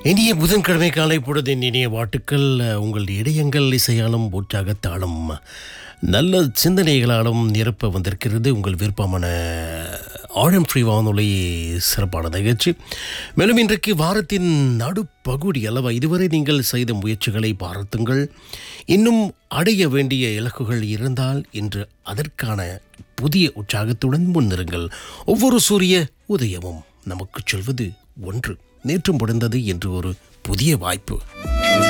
இனிய புதன்கிழமை காலை பொழுதின் இனிய வாட்டுக்கள் உங்கள் இதயங்கள் இசையாலும் உற்சாகத்தாலும் நல்ல சிந்தனைகளாலும் நிரப்ப வந்திருக்கிறது உங்கள் விருப்பமான ஆழம் ஃப்ரீ வானொலி சிறப்பான நிகழ்ச்சி மேலும் இன்றைக்கு வாரத்தின் நடுப்பகுதி அல்லவா இதுவரை நீங்கள் செய்த முயற்சிகளை பாராட்டுங்கள் இன்னும் அடைய வேண்டிய இலக்குகள் இருந்தால் இன்று அதற்கான புதிய உற்சாகத்துடன் முன்னிருங்கள் ஒவ்வொரு சூரிய உதயமும் நமக்கு சொல்வது ஒன்று நேற்று முடிந்தது என்று ஒரு புதிய வாய்ப்பு